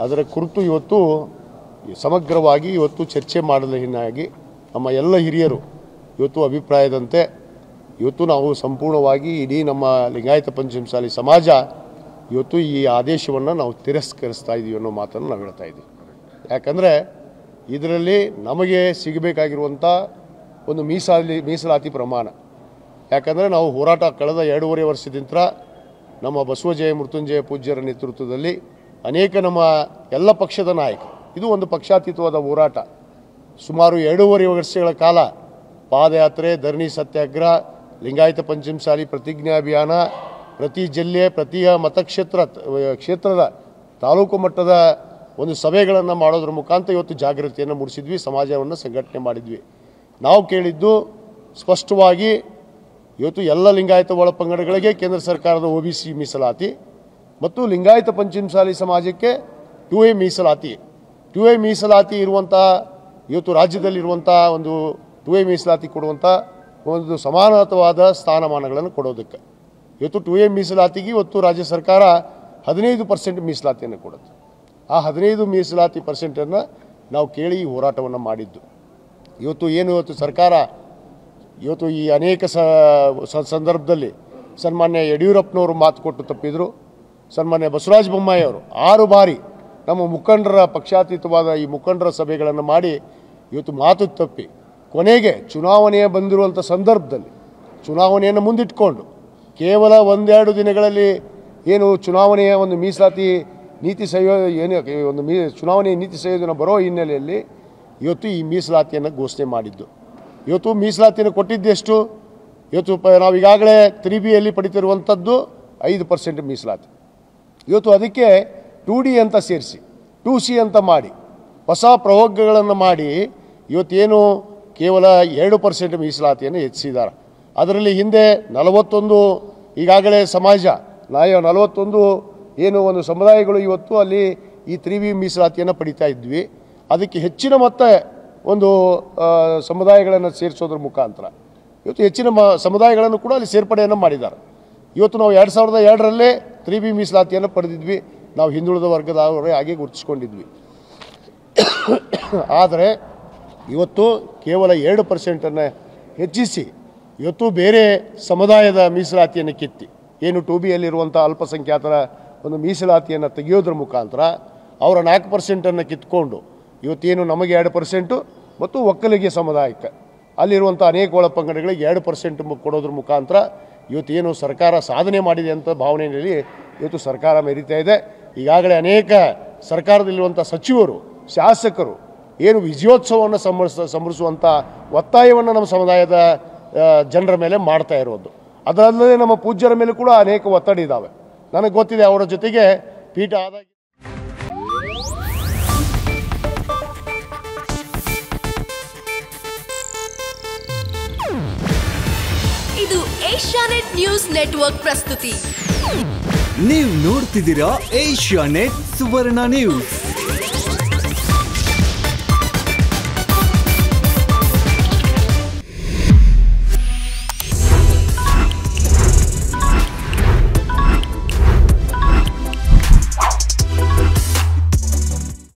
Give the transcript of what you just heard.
ಅದರ ಕುರಿತು ಇವತ್ತು ಸಮಗ್ರವಾಗಿ ಇವತ್ತು ಚರ್ಚೆ ಮಾಡಲಿನಾಗಿ ನಮ್ಮ ಎಲ್ಲ ಹಿರಿಯರು ಇವತ್ತು ಅಭಿಪ್ರಾಯದಂತೆ ಇವತ್ತು ನಾವು ಸಂಪೂರ್ಣವಾಗಿ ಇಡೀ ನಮ್ಮ ಲಿಂಗಾಯತ ಪಂಚಮಸಾಲಿ ಸಮಾಜ ಇವತ್ತು ಈ ಆದೇಶವನ್ನು ನಾವು ತಿರಸ್ಕರಿಸ್ತಾ ಇದ್ದೀವಿ ಅನ್ನೋ ಮಾತನ್ನು ನಾವು ಹೇಳ್ತಾ ಇದ್ದೀವಿ ಯಾಕಂದರೆ ಇದರಲ್ಲಿ ನಮಗೆ ಸಿಗಬೇಕಾಗಿರುವಂಥ ಒಂದು ಮೀಸಾಲಿ ಮೀಸಲಾತಿ ಪ್ರಮಾಣ ಯಾಕಂದರೆ ನಾವು ಹೋರಾಟ ಕಳೆದ ಎರಡೂವರೆ ವರ್ಷದಿಂದ ನಮ್ಮ ಬಸವಜಯ ಮೃತ್ಯುಂಜಯ ಪೂಜ್ಯರ ನೇತೃತ್ವದಲ್ಲಿ ಅನೇಕ ನಮ್ಮ ಎಲ್ಲ ಪಕ್ಷದ ನಾಯಕರು ಇದು ಒಂದು ಪಕ್ಷಾತೀತವಾದ ಹೋರಾಟ ಸುಮಾರು ಎರಡೂವರೆ ವರ್ಷಗಳ ಕಾಲ ಪಾದಯಾತ್ರೆ ಧರಣಿ ಸತ್ಯಾಗ್ರಹ ಲಿಂಗಾಯತ ಪಂಚಮಸಾಲಿ ಪ್ರತಿಜ್ಞಾ ಅಭಿಯಾನ ಪ್ರತಿ ಜಿಲ್ಲೆ ಪ್ರತಿ ಮತಕ್ಷೇತ್ರ ಕ್ಷೇತ್ರದ ತಾಲೂಕು ಮಟ್ಟದ ಒಂದು ಸಭೆಗಳನ್ನು ಮಾಡೋದ್ರ ಮುಖಾಂತರ ಇವತ್ತು ಜಾಗೃತಿಯನ್ನು ಮೂಡಿಸಿದ್ವಿ ಸಮಾಜವನ್ನು ಸಂಘಟನೆ ಮಾಡಿದ್ವಿ ನಾವು ಕೇಳಿದ್ದು ಸ್ಪಷ್ಟವಾಗಿ ಇವತ್ತು ಎಲ್ಲ ಲಿಂಗಾಯತ ಒಳಪಂಗಡಗಳಿಗೆ ಕೇಂದ್ರ ಸರ್ಕಾರದ ಒ ಬಿ ಸಿ ಮೀಸಲಾತಿ ಮತ್ತು ಲಿಂಗಾಯತ ಪಂಚಮಸಾಲಿ ಸಮಾಜಕ್ಕೆ ಟು ಎ ಮೀಸಲಾತಿ ಟು ಎ ಮೀಸಲಾತಿ ಇರುವಂಥ ಇವತ್ತು ರಾಜ್ಯದಲ್ಲಿರುವಂಥ ಒಂದು ಟು ಎ ಮೀಸಲಾತಿ ಕೊಡುವಂಥ ಒಂದು ಸಮಾನತವಾದ ಸ್ಥಾನಮಾನಗಳನ್ನು ಕೊಡೋದಕ್ಕೆ ಇವತ್ತು ಟು ಎ ಮೀಸಲಾತಿಗೆ ಇವತ್ತು ರಾಜ್ಯ ಸರ್ಕಾರ ಹದಿನೈದು ಪರ್ಸೆಂಟ್ ಮೀಸಲಾತಿಯನ್ನು ಕೊಡುತ್ತೆ ಆ ಹದಿನೈದು ಮೀಸಲಾತಿ ಪರ್ಸೆಂಟನ್ನು ನಾವು ಕೇಳಿ ಈ ಹೋರಾಟವನ್ನು ಮಾಡಿದ್ದು ಇವತ್ತು ಏನು ಇವತ್ತು ಸರ್ಕಾರ ಇವತ್ತು ಈ ಅನೇಕ ಸ ಸ- ಸಂದರ್ಭದಲ್ಲಿ ಸನ್ಮಾನ್ಯ ಯಡಿಯೂರಪ್ಪನವರು ಮಾತು ಕೊಟ್ಟು ತಪ್ಪಿದರು ಸನ್ಮಾನ್ಯ ಬಸವರಾಜ ಬೊಮ್ಮಾಯಿ ಅವರು ಆರು ಬಾರಿ ನಮ್ಮ ಮುಖಂಡರ ಪಕ್ಷಾತೀತವಾದ ಈ ಮುಖಂಡರ ಸಭೆಗಳನ್ನು ಮಾಡಿ ಇವತ್ತು ಮಾತು ತಪ್ಪಿ ಕೊನೆಗೆ ಚುನಾವಣೆ ಬಂದಿರುವಂಥ ಸಂದರ್ಭದಲ್ಲಿ ಚುನಾವಣೆಯನ್ನು ಮುಂದಿಟ್ಕೊಂಡು ಕೇವಲ ಒಂದೆರಡು ದಿನಗಳಲ್ಲಿ ಏನು ಚುನಾವಣೆಯ ಒಂದು ಮೀಸಲಾತಿ ನೀತಿ ಸಂಯೋ ಏನು ಒಂದು ಮೀ ಚುನಾವಣೆ ನೀತಿ ಸಂಯೋಜನೆ ಬರೋ ಹಿನ್ನೆಲೆಯಲ್ಲಿ ಇವತ್ತು ಈ ಮೀಸಲಾತಿಯನ್ನು ಘೋಷಣೆ ಮಾಡಿದ್ದು ಇವತ್ತು ಮೀಸಲಾತಿಯನ್ನು ಕೊಟ್ಟಿದ್ದೆಷ್ಟು ಇವತ್ತು ಪ ನಾವು ಈಗಾಗಲೇ ತ್ರೀ ಬಿಯಲ್ಲಿ ಪಡಿತಿರುವಂಥದ್ದು ಐದು ಪರ್ಸೆಂಟ್ ಮೀಸಲಾತಿ ಇವತ್ತು ಅದಕ್ಕೆ ಟು ಡಿ ಅಂತ ಸೇರಿಸಿ ಟು ಸಿ ಅಂತ ಮಾಡಿ ಹೊಸ ಪ್ರಯೋಗಗಳನ್ನು ಮಾಡಿ ಇವತ್ತೇನು ಕೇವಲ ಎರಡು ಪರ್ಸೆಂಟ್ ಮೀಸಲಾತಿಯನ್ನು ಹೆಚ್ಚಿಸಿದ್ದಾರೆ ಅದರಲ್ಲಿ ಹಿಂದೆ ನಲವತ್ತೊಂದು ಈಗಾಗಲೇ ಸಮಾಜ ನಾಯ ನಲವತ್ತೊಂದು ಏನು ಒಂದು ಸಮುದಾಯಗಳು ಇವತ್ತು ಅಲ್ಲಿ ಈ ತ್ರೀ ಬಿ ಮೀಸಲಾತಿಯನ್ನು ಪಡಿತಾ ಇದ್ವಿ ಅದಕ್ಕೆ ಹೆಚ್ಚಿನ ಮೊತ್ತ ಒಂದು ಆ, ಸಮುದಾಯಗಳನ್ನು ಸೇರಿಸೋದ್ರ ಮುಖಾಂತರ ಇವತ್ತು ಹೆಚ್ಚಿನ ಮ ಸಮುದಾಯಗಳನ್ನು ಕೂಡ ಅಲ್ಲಿ ಸೇರ್ಪಡೆಯನ್ನು ಮಾಡಿದ್ದಾರೆ ಇವತ್ತು ನಾವು ಎರಡು ಸಾವಿರದ ಎರಡರಲ್ಲೇ ತ್ರೀ ಬಿ ಮೀಸಲಾತಿಯನ್ನು ಪಡೆದಿದ್ವಿ ನಾವು ಹಿಂದುಳಿದ ವರ್ಗದವರೇ ಹಾಗೆ ಗುರುತಿಸ್ಕೊಂಡಿದ್ವಿ ಆದರೆ ಇವತ್ತು ಕೇವಲ ಎರಡು ಪರ್ಸೆಂಟನ್ನು ಹೆಚ್ಚಿಸಿ ಇವತ್ತು ಬೇರೆ ಸಮುದಾಯದ ಮೀಸಲಾತಿಯನ್ನು ಕಿತ್ತಿ ಏನು ಟು ಬಿಯಲ್ಲಿರುವಂಥ ಅಲ್ಪಸಂಖ್ಯಾತರ ಒಂದು ಮೀಸಲಾತಿಯನ್ನು ತೆಗೆಯೋದ್ರ ಮುಖಾಂತರ ಅವರ ನಾಲ್ಕು ಪರ್ಸೆಂಟನ್ನು ಕಿತ್ಕೊಂಡು ಇವತ್ತೇನು ನಮಗೆ ಎರಡು ಪರ್ಸೆಂಟು ಮತ್ತು ಒಕ್ಕಲಿಗೆ ಸಮುದಾಯಕ್ಕೆ ಅಲ್ಲಿರುವಂಥ ಅನೇಕ ಒಳಪಂಗಡಗಳಿಗೆ ಎರಡು ಪರ್ಸೆಂಟ್ ಕೊಡೋದ್ರ ಮುಖಾಂತರ ಇವತ್ತೇನು ಸರ್ಕಾರ ಸಾಧನೆ ಮಾಡಿದೆ ಅಂತ ಭಾವನೆಯಲ್ಲಿ ಇವತ್ತು ಸರ್ಕಾರ ಮೆರೀತಾ ಇದೆ ಈಗಾಗಲೇ ಅನೇಕ ಸರ್ಕಾರದಲ್ಲಿರುವಂಥ ಸಚಿವರು ಶಾಸಕರು ಏನು ವಿಜಯೋತ್ಸವವನ್ನು ಸಂಭ್ರಮಿಸ ಸಂಭ್ರಮಿಸುವಂಥ ಒತ್ತಾಯವನ್ನು ನಮ್ಮ ಸಮುದಾಯದ ಆ, ಜನರ ಮೇಲೆ ಮಾಡ್ತಾ ಇರೋದು ಅದಲ್ಲದೆ ನಮ್ಮ ಪೂಜ್ಯರ ಮೇಲೆ ಕೂಡ ಅನೇಕ ಒತ್ತಡ ಇದ್ದಾವೆ ನನಗೆ ಗೊತ್ತಿದೆ ಅವರ ಜೊತೆಗೆ ಪೀಠ ಆದಾಗ ಇದು ಏಷ್ಯಾನೆಟ್ ನ್ಯೂಸ್ ನೆಟ್ವರ್ಕ್ ಪ್ರಸ್ತುತಿ ನೀವು ನೋಡ್ತಿದ್ದೀರಾ ಏಷ್ಯಾ ನೆಟ್ ಸುವರ್ಣ ನ್ಯೂಸ್